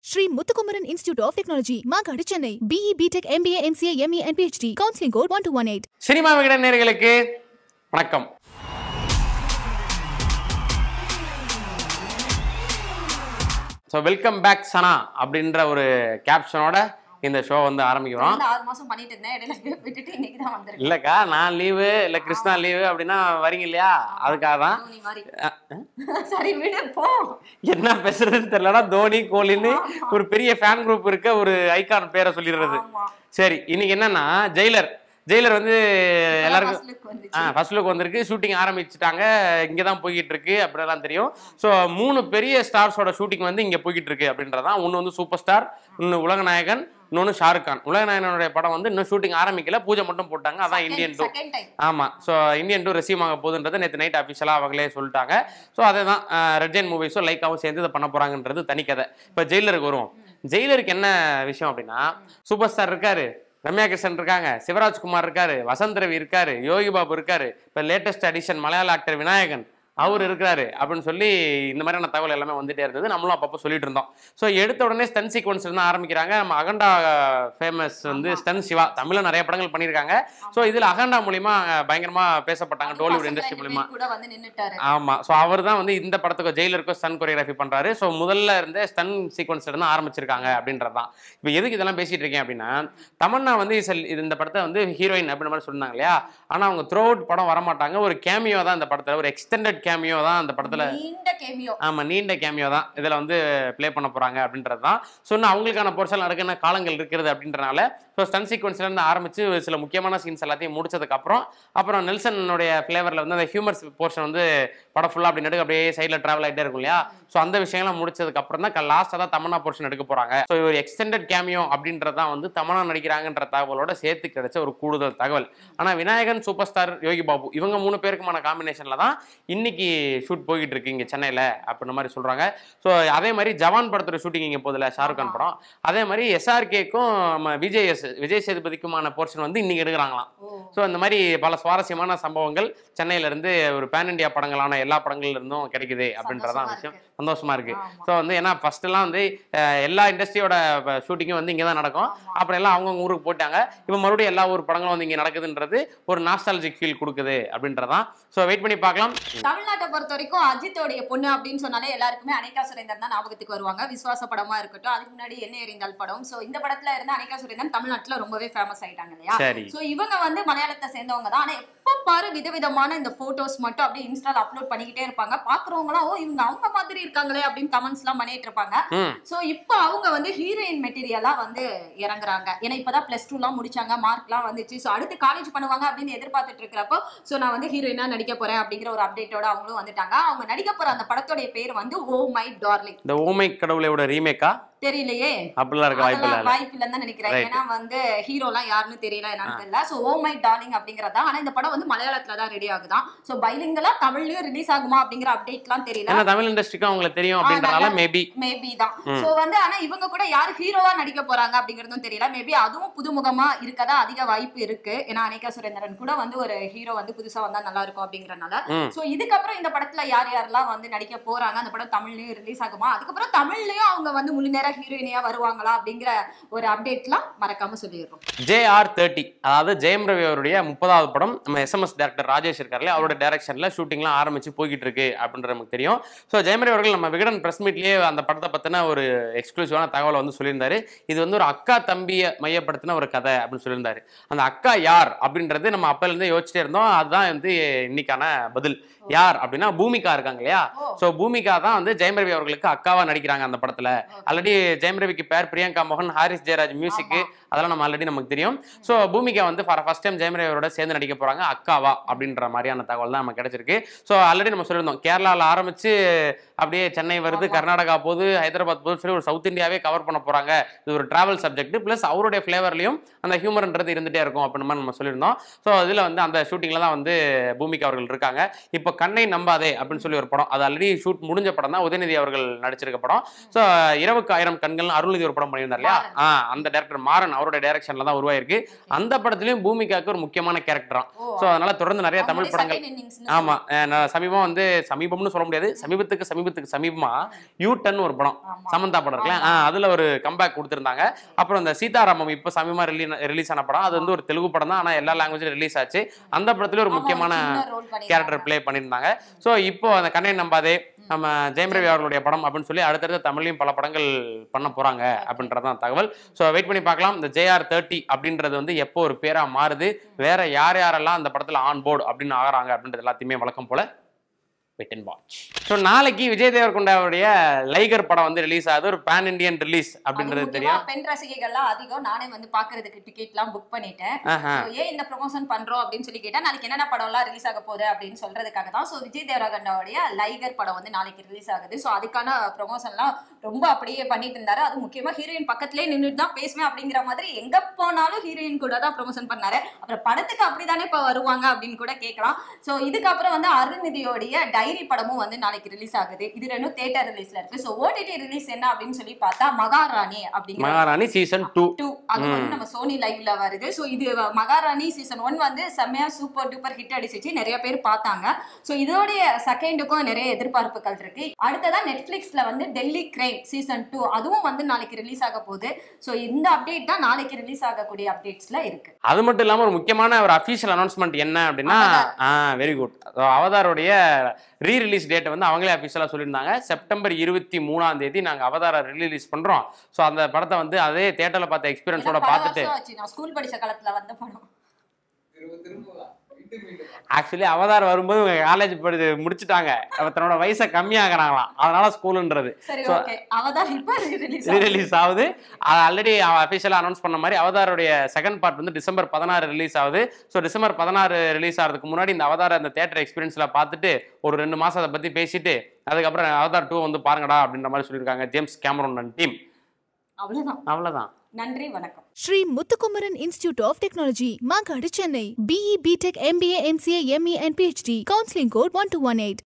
Sri Muthukumaran Institute of Technology, Magadi, Chennai. BE, BTech, MBA, MCA, ME, and PhD. Counseling code 1218. Cinema Vikatan நேயர்களுக்கு வணக்கம் so welcome back சனா அப்படின்ற ஒரு கேப்ஷனோட இந்த show வந்து ஆரம்பிக்கிறோம் இந்த ஆறு மாசம் பண்ணிட்டு இருந்தேன் இடையில விட்டுட்டு இன்னைக்கு தான் வந்திருக்கேன் இல்லைக்கா நான் லீவு இல்லை கிருஷ்ணா லீவு அப்படின்னா வரீங்க இல்லையா அதுக்காக தான் தோனி மாதிரி அஹ், அஹ். சரி விடு போ என்ன பேசுறதுன்னு தெரியலனா தோனி கோலின்னு ஒரு பெரிய ஃபேன் குரூப் இருக்க ஒரு ஐகான் பேரை சொல்லிடுறது ஆமா சரி இன்னைக்கு என்னன்னா ஜெயிலர் ஜெயிலர் வந்து எல்லாருக்கும் first look வந்துச்சு. ஆ ஃபர்ஸ்ட் லுக் வந்திருக்கு ஷூட்டிங் ஆரம்பிச்சிட்டாங்க இங்கே தான் போய்கிட்டு இருக்கு அப்படிலாம் தெரியும் ஸோ மூணு பெரிய ஸ்டார்ஸோட ஷூட்டிங் வந்து இங்கே போய்கிட்டு இருக்கு அப்படின்றதான் ஒன்று வந்து சூப்பர் ஸ்டார் இன்னொன்று உலகநாயகன் இன்னொன்று ஷாருக் கான் உலகநாயகனுடைய படம் வந்து இன்னும் ஷூட்டிங் ஆரம்பிக்கல பூஜை மட்டும் போட்டாங்க அதான் Second- Indian two second time. ஆமாம் ஸோ இந்தியன் டூ ரிசீவ் ஆக போகுதுன்றது நேற்று நைட் அஃபிஷியலாக அவங்களே சொல்லிட்டாங்க ஸோ அதை தான் ரெட்ஜைன் மூவிஸும் லைக்காவும் சேர்ந்து இதை பண்ண போகிறாங்கன்றது தனிக்கதை இப்போ ஜெயிலருக்கு வருவோம் ஜெயிலருக்கு என்ன விஷயம் அப்படின்னா சூப்பர் ஸ்டார் இருக்காரு ரம்யா கிருஷ்ணன் இருக்காங்க சிவராஜ்குமார் இருக்காரு வசந்த் ரவி இருக்காரு யோகி பாபு இருக்காரு இப்போ லேட்டஸ்ட் அடிஷன் மலையாள ஆக்டர் விநாயகன் அவர் இருக்கிறாரு அப்படின்னு சொல்லி இந்த மாதிரியான தகவல் எல்லாமே வந்துட்டே இருந்தது நம்மளும் அப்பப்போ சொல்லிட்டு இருந்தோம் ஸோ எடுத்த உடனே ஸ்டன் சீக்வன்ஸ் இருந்து ஆரம்பிக்கிறாங்க நம்ம அகண்டா ஃபேமஸ் வந்து ஸ்டன் சிவா தமிழ்ல நிறைய படங்கள் பண்ணியிருக்காங்க ஸோ இதில் அகண்டா மூலியமா அஹ், பயங்கரமா பேசப்பட்டாங்க அது டோலிவுட் பசங்க இண்டஸ்ட்ரி ரெண்டு மூலியமா பேர் கூட வந்து நின்னுட்டாரு ஆமா ஸோ அவர் தான் வந்து இந்த படத்துக்கு ஜெயிலருக்கும் ஸ்டன் கொரியோகிராஃபி பண்றாரு ஸோ முதல்ல இருந்தே ஸ்டன் சீக்வன்ஸ் இருந்து ஆரம்பிச்சிருக்காங்க அப்படின்றது தான் இப்போ எதுக்கு இதெல்லாம் பேசிட்டு இருக்கேன் அப்படின்னா தமன்னா வந்து இசல் இது இந்த படத்தை வந்து ஹீரோயின் அப்படின்ற மாதிரி சொன்னாங்க இல்லையா ஆனா அவங்க த்ரோ அவுட் படம் வரமாட்டாங்க ஒரு கேமியோ தான் இந்த படத்துல ஒரு எக்ஸ்டெண்டட் கேமியோ தான் இந்த படத்துல நீண்ட கேமியோ ஆமா நீண்ட கேமியோ தான் இதுல வந்து ப்ளே பண்ண போறாங்க அப்படின்றது தான் ஸோ இன்னும் அவங்களுக்கான போர்ஷன் நடக்கிற காலங்கள் இருக்கிறது அப்படின்றனால ஸோ ஸ்டன் சீக்வன்ஸ்ல இருந்து ஆரம்பிச்சு ஒரு சில முக்கியமான சீன்ஸ் எல்லாத்தையும் முடிச்சதுக்கு அப்புறம் அப்புறம் நெல்சனுடைய ஃப்ளேவரில் வந்து அந்த ஹியூமர்ஸ் போர்ஷன் வந்து படம் ஃபுல்லாக அப்படி நடுக்கு அப்படியே சைடில் ட்ராவல் ஆகிட்டே இருக்கும் இல்லையா ஸோ அந்த விஷயங்கள்லாம் முடிச்சதுக்கு அப்புறம் தான் லாஸ்ட்டாக தான் தமன்னா போர்ஷன் எடுக்க போறாங்க ஸோ ஒரு எக்ஸ்டெண்டட் கேமியோ அப்படின்றது தான் வந்து தமன்னா நடிக்கிறாங்கன்ற தகவலோட சேர்த்து கிடைச்ச ஒரு கூடுதல் தகவல் ஆனால் விநாயகன் சூப்பர் ஸ்டார் யோகி பாபு இவங்க மூணு பேருக்குமான காம்பினேஷனில் தான் இன்னைக்கு ஷூட் போய்கிட்டு இருக்கு இங்கே சென்னையில் அப்படின்ற மாதிரி சொல்கிறாங்க ஸோ அதே மாதிரி ஜவான் படத்தோட ஷூட்டிங் இங்கே போதில்ல ஷாருக் கான் படம் அதே மாதிரி எஸ்ஆர்கேக்கும் நம்ம விஜய் எஸ் விஜய் சேதுபதிக்குமான போர்ஷன் வந்து இன்னைக்கு எடுக்கிறாங்களாம் ஓ ஸோ இந்த மாதிரி பல சுவாரஸ்யமான சம்பவங்கள் சென்னையில இருந்து ஒரு பேன் இண்டியா படங்களான எல்லா படங்கள்ல இருந்தும் கிடைக்குது அப்படின்றதான் சந்தோஷமா விஷயம் இருக்கு. சந்தோஷமா இருக்கு ஆமா. ஸோ வந்து ஏன்னா ஃபர்ஸ்ட் எல்லாம் வந்து அஹ், எல்லா இண்டஸ்ட்ரியோட ஷூட்டிங்கும் வந்து இங்கே தான் நடக்கும் ஆமா. அப்புறம் எல்லாம் அவங்கவுங்க ஊருக்கு போட்டாங்க இப்போ மறுபடியும் எல்லா ஊர் படங்களும் வந்து இங்கே நடக்குதுன்றது ஒரு நாஸ்டாலஜிக் ஃபீல் கொடுக்குது அப்படின்றதான் ஸோ வெயிட் பண்ணி பார்க்கலாம் தமிழ்நாட்டை பொறுத்த வரைக்கும் அஜித்தோடைய பொண்ணு அப்படின்னு சொன்னாலே எல்லாருக்குமே அனிகா சுரேந்தர் தான் ஞாபகத்துக்கு வருவாங்க விசுவாச படமா இருக்கட்டும் அதுக்கு முன்னாடி என்ன எறிந்தால் படம் சோ இந்த படத்துல இருந்து அனிகா சுரேந்தர் தமிழ்நாட்டுல ரொம்பவே ஃபேமஸ் ஆயிட்டாங்க இல்லையா சரி சோ இவங்க வந்து மலையாளத்தை சேர்ந்தவங்க தான் ஆனா எப்ப பாரு விதவிதமான இந்த போட்டோஸ் மட்டும் அப்படியே இன்ஸ்டால அப்லோட் பண்ணிக்கிட்டே இருப்பாங்க பாக்குறவங்களாம் ஓ இவங்க அவங்க மாதிரி இருக்காங்களே அப்படின்னு கமெண்ட்ஸ் எல்லாம் பண்ணிட்டு இருப்பாங்க ம் சோ இப்போ அவங்க வந்து ஹீரோயின் மெட்டீரியலா வந்து இறங்குறாங்க ஏன்னா இப்பதான் பிளஸ் டூ எல்லாம் முடிச்சாங்க மார்க்லாம் வந்துச்சு சோ அடுத்து காலேஜ் பண்ணுவாங்க அப்படின்னு எதிர்பார்த்துட்டு இருக்கிறப்போ சோ நான் வந்து ஹீரோயினா நடிக்க போறேன் அப்படிங்கிற ஒரு அப்டேட்டோட அவங்களும் வந்துட்டாங்க அவங்க நடிக்க போற அந்த படத்தோட பேர் வந்து ஓ மை டார்லிங் இந்த ஓமை கடவுளையோட ரீமேக்கா தெரியலையே அப்படிலாம் இருக்க வாய்ப்பு அதெல்லாம் இல்லை வாய்ப்பு இல்லைன்னு தான் நினைக்கிறேன் Right. ஏன்னா வந்து ஹீரோலாம் யாருன்னு தெரியல என்னன்னு தெரியல சோ ஓ மை டார்லிங் அப்படிங்கறதா ஆனா இந்த படம் வந்து மலையாளத்துல தான் ரெடி ஆகுதான் சோ பைலிங்கலா தமிழ்லயும் ரிலீஸ் ஆகுமா அப்படிங்கிற அப்டேட்லாம் தெரியல ஏன்னா தமிழ் இண்டஸ்ட்ரிக்கும் அவங்களுக்கு தெரியும் அப்படின்றனால நல்லா- மேபி மேபி தான் சோ வந்து ஆனா இவங்க கூட யார் ஹீரோவா நடிக்க போறாங்க அப்படிங்கறதும் தெரியல மேபி அதுவும் புதுமுகமா இருக்கதா அதிக வாய்ப்பு இருக்கு ஏன்னா அனிகா சுரேந்திரன் கூட வந்து ஒரு ஹீரோ வந்து புதுசா வந்தா நல்லா இருக்கும் அப்படிங்கறனால ம். சோ இதுக்கப்புறம் இந்த படத்துல யார் யாரெல்லாம் வந்து நடிக்க போறாங்க அந்த படம் தமிழ்லயும் ரிலீஸ் ஆகுமா அதுக்கப்புறம் தமிழ்லயும் அவங்க வந்து முழு நேர ஹீரோயினியா வருவாங்களா அப்படிங்கிற ஒரு அப்டேட்லாம் மறக்காம சொல்லிடுறோம் ஜேஆர் தேர்ட்டி அதாவது ஜெயம் ரவி அவருடைய முப்பதாவது படம் நம்ம எஸ்எம்எஸ் டேரக்டர் ராஜேஷ் இருக்கார்ல அவரோட டைரக்ஷனில் ஷூட்டிங்லாம் ஆரம்பிச்சு போய்கிட்டு இருக்கு அப்படின்றது நமக்கு தெரியும் ஸோ ஜெயம் ரவி அவர்கள் நம்ம விகடன் பிரஸ் மீட்லேயே அந்த படத்தை பற்றின ஒரு எக்ஸ்க்ளூசிவான தகவலை வந்து சொல்லியிருந்தாரு இது வந்து ஒரு அக்கா தம்பியை மையப்படுத்தின ஒரு கதை அப்படின்னு சொல்லியிருந்தாரு அந்த அக்கா யார் அப்படின்றது நம்ம அப்போலேருந்தே யோசிச்சிட்டே இருந்தோம் அதுதான் வந்து இன்னைக்கான பதில் யார் அப்படின்னா பூமிகா இருக்காங்க இல்லையா ஓ. ஸோ பூமிகா தான் வந்து ஜெயம் ரவி அவர்களுக்கு அக்காவா நடிக்கிறாங்க அந்த படத்துல ஆல்ரெடி ஜெயம் ரவிக்கு பேர் பிரியங்கா மோகன் ஹாரிஸ் ஜெயராஜ் மியூசிக்கு அதெல்லாம் நம்ம ஆல்ரெடி நமக்கு தெரியும் ஸோ பூமிகா வந்து for first time Jayam Ravi அவரோட சேர்ந்து நடிக்க போறாங்க அக்காவா அப்படின்ற மாதிரியான தகவல் தான் நமக்கு கிடைச்சிருக்கு ஸோ ஆல்ரெடி நம்ம சொல்லியிருந்தோம் கேரளாவில் ஆரம்பிச்சு அப்படியே சென்னை வருது ஆமா. கர்நாடகா போகுது ஹைதராபாத் போகுது சொல்லி ஒரு சவுத் இந்தியாவே கவர் பண்ண போறாங்க இது ஒரு டிராவல் சப்ஜெக்ட் ப்ளஸ் அவருடைய ஃப்ளேவர்லையும் அந்த ஹியூமர்ன்றது இருந்துட்டே இருக்கும் அப்படின்னு மாதிரி நம்ம சொல்லியிருந்தோம் ஸோ இதில் வந்து அந்த ஷூட்டிங்கில் தான் வந்து பூமிகா அவர்கள் இருக்காங்க இப்போ கண்ணை நம்பாதே அப்படின்னு சொல்லி ஒரு படம் அது ஆல்ரெடி ஷூட் முடிஞ்ச படம் தான் உதயநிதி அவர்கள் நடிச்சிருக்க படம் ஸோ இரவுக்கு ஆயிரம் ஆயிரம் கண்கள் அருள்நிதி ஒரு படம் பண்ணியிருந்தார் இல்லையா மாறன். ஆ அந்த டேரக்டர் மாறன் அவரோட டைரக்ஷன்ல தான் உருவாயிருக்கு அந்த படத்துலயும் பூமிகாக்கு ஒரு முக்கியமான கேரக்டரா ஸோ அதனால தொடர்ந்து நிறைய தமிழ் படங்கள் ஆமா அஹ் நான் சமீபம் வந்து சமீபம்னு சொல்ல முடியாது சமீபத்துக்கு சமீபத்துக்கு சமீபமா யூ டன் ஒரு படம் சமந்தா படம் இருக்குல்ல ஆ, அதுல ஒரு கம்பேக் கொடுத்திருந்தாங்க அப்புறம் இந்த சீதாராமம் இப்போ சமீபமா ரிலீஸ் ஆன படம் அது வந்து ஒரு தெலுங்கு படம் தான் ஆனா எல்லா லாங்குவேஜ்லயும் ரிலீஸ் ஆச்சு அந்த படத்துல ஒரு முக்கியமான கேரக்டர் ப்ளே பண்ணியிருந்தாங்க ஸோ இப்போ அந்த கண்ணை நம்பாதே நம்ம ஜெயம் ரவி அவர்களுடைய படம் அப்படின்னு சொல்லி அடுத்தடுத்த தமிழ்லையும் பல படங்கள் பண்ண போறாங்க அப்படின்றதான் தகவல் ஸோ வெயிட் பண்ணி பார்க்கலாம் இந்த ஜேஆர் தேர்ட்டி அப்படின்றது வந்து எப்போ ஒரு பேரா மாறுது வேற யார் யாரெல்லாம் அந்த படத்துல ஆன் போர்டு அப்படின்னு ஆகுறாங்க அப்படின்றது எல்லாத்தையுமே வழக்கம் போல வெயிட் அண்ட் வாட்ச் ஸோ நாளைக்கு விஜய் தேவர்கொண்டாவுடைய லைகர் படம் வந்து ரிலீஸ் ஆகுது ஒரு பேன் இண்டியன் ரிலீஸ் அப்படின்றது தெரியும் பெண் ரசிகைகள்லாம் அதிகம் நானே வந்து பாக்குறதுக்கு டிக்கெட்லாம் புக் பண்ணிட்டேன் ஆஹா. So, ஏன் இந்த ப்ரொமோஷன் பண்றோம் அப்படின்னு சொல்லி கேட்டா நாளைக்கு என்னென்ன படம்லாம் ரிலீஸ் ஆக போகுது அப்படின்னு சொல்றதுக்காக தான் ஸோ விஜய் தேவராகண்டாவுடைய லைகர் படம் வந்து நாளைக்கு ரிலீஸ் ஆகுது ஸோ அதுக்கான ப்ரொமோஷன்லாம் ரொம்ப அப்படியே பண்ணிட்டு இருந்தாரு அது முக்கியமா ஹீரோயின் பக்கத்துலேயே நின்றுட்டு தான் பேசுவேன் அப்படிங்கிற மாதிரி எங்க போனாலும் ஹீரோயின் கூட தான் ப்ரொமோஷன் பண்ணாரு அப்புறம் படத்துக்கு அப்படிதானே இப்போ வருவாங்க அப்படின்னு கூட கேட்கலாம் ஸோ இதுக்கப்புறம் வந்து அருள்நிதியோடைய டைரி படமும் வந்து நாளைக்கு ரிலீஸ் ஆகுது இது ரெண்டும் தேட்டர் ரிலீஸ்ல இருக்கு ஸோ ஓடிடி ரிலீஸ் என்ன அப்படின்னு சொல்லி பார்த்தா மகாராணி அப்படிங்கிற மகாராணி சீசன் டூ டூ அது வந்து நம்ம சோனி லைவ்ல வருது ஸோ இது மகாராணி சீசன் ஒன் வந்து செம்மையா சூப்பர் டூப்பர் ஹிட் அடிச்சிச்சு நிறைய பேர் பார்த்தாங்க ஸோ இதோடைய செகண்டுக்கும் நிறைய எதிர்பார்ப்புகள் இருக்கு அடுத்ததா நெட்ஃபிளிக்ஸ்ல வந்து டெல்லி கிரைம் சீசன் டூ அதுவும் வந்து நாளைக்கு ரிலீஸ் ஆக போகுது ஸோ இந்த அப்டேட் தான் நாளைக்கு ரிலீஸ் ஆகக்கூடிய அப்டேட்ஸ்ல இருக்கு அது மட்டும் இல்லாம ஒரு முக்கியமான ஒரு அஃபீஷியல் அனௌன்ஸ்மெண்ட் என்ன அப்படின்னா ஆ வெரி குட் அவதாரோடைய ரீ ரிலீஸ் டேட்டை வந்து அவங்களே அஃபீஷியலாக சொல்லியிருந்தாங்க செப்டம்பர் இருபத்தி மூணாம் தேதி நாங்கள் அவதார ரிலீஸ் பண்றோம் ஸோ அந்த படத்தை வந்து அதே தேட்டரில் பார்த்த எக்ஸ்பீரியன்ஸோட ஏன்னா பல பார்த்துட்டு வருஷம் ஆச்சு நான் ஸ்கூல் படிச்ச காலத்துல வந்த படம் ஆக்சுவலி அவதார் வரும்போது உங்க காலேஜ் படி முடிச்சுட்டாங்க அவ தன்னோட வயசை கம்மியாகிறாங்களாம் அதனால ஸ்கூலுன்றது சரி So- ஓகே அவதான் இப்ப ரிலீஸ் ரீ ரிலீஸ் ஆகுது அது ஆல்ரெடி அஃபிஷியலாக அனௌன்ஸ் பண்ண மாதிரி அவதாரோடைய செகண்ட் பார்ட் வந்து டிசம்பர் பதினாறு ரிலீஸ் ஆகுது ஸோ டிசம்பர் பதினாறு ரிலீஸ் ஆகிறதுக்கு முன்னாடி இந்த அவதார அந்த தேட்டர் எக்ஸ்பீரியன்ஸில் பார்த்துட்டு ஒரு ரெண்டு மாதம் அதை பற்றி பேசிட்டு அதுக்கப்புறம் அவதார் டூ வந்து பாருங்கடா அப்படின்ற மாதிரி சொல்லியிருக்காங்க ஜேம்ஸ் கேமரோன் அண்ட் டீம் அவ்வளவுதான் அவ்வளோதான் நன்றி வணக்கம் Sri Muthukumaran Institute of Technology, Magadi, Chennai. BE, BTech, MBA, MCA, ME, and PhD. Counseling code 1218.